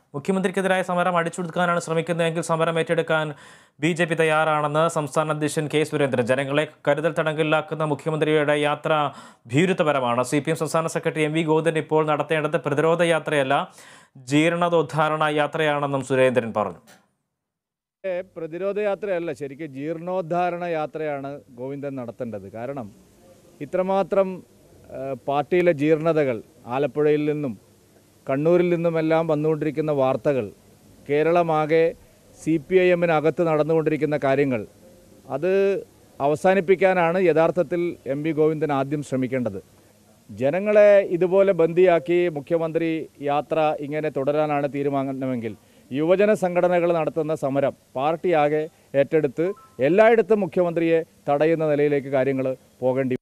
മുഖ്യമന്ത്രിക്കെതിരായ സമരം അടിച്ചൊടുക്കാനാണ് ശ്രമിക്കുന്നതെങ്കിൽ സമരം ഏറ്റെടുക്കാൻ ബി ജെ പി തയ്യാറാണെന്ന് സംസ്ഥാന അധ്യക്ഷൻ കെ സുരേന്ദ്രൻ ജനങ്ങളെ കരുതൽ തടങ്കലിലാക്കുന്ന മുഖ്യമന്ത്രിയുടെ യാത്ര ഭീരുത്വപരമാണ് സി പി എം സംസ്ഥാന സെക്രട്ടറി എം വി ഗോവിന്ദൻ ഇപ്പോൾ നടത്തേണ്ടത് പ്രതിരോധ യാത്രയല്ല ജീർണതോദ്ധാരണ യാത്രയാണെന്നും സുരേന്ദ്രൻ പറഞ്ഞു ഏ, പ്രതിരോധ യാത്രയല്ല ശരിക്കും ജീർണോദ്ധാരണ യാത്രയാണ് ഗോവിന്ദൻ നടത്തേണ്ടത് കാരണം ഇത്രമാത്രം ഏ, പാർട്ടിയിലെ ജീർണതകൾ ആലപ്പുഴയിൽ നിന്നും കണ്ണൂരിൽ നിന്നുമെല്ലാം വന്നുകൊണ്ടിരിക്കുന്ന വാർത്തകൾ കേരളമാകെ സി പി ഐ എമ്മിനകത്ത് നടന്നുകൊണ്ടിരിക്കുന്ന കാര്യങ്ങൾ അത് അവസാനിപ്പിക്കാനാണ് യഥാർത്ഥത്തിൽ എം വി ഗോവിന്ദൻ ആദ്യം ശ്രമിക്കേണ്ടത് ജനങ്ങളെ ഇതുപോലെ ബന്ദിയാക്കി മുഖ്യമന്ത്രി യാത്ര ഇങ്ങനെ തുടരാനാണ് തീരുമാനമെങ്കിൽ യുവജന സംഘടനകൾ നടത്തുന്ന സമരം പാർട്ടിയാകെ ഏറ്റെടുത്ത് എല്ലായിടത്തും മുഖ്യമന്ത്രിയെ തടയുന്ന നിലയിലേക്ക് കാര്യങ്ങൾ പോകേണ്ടി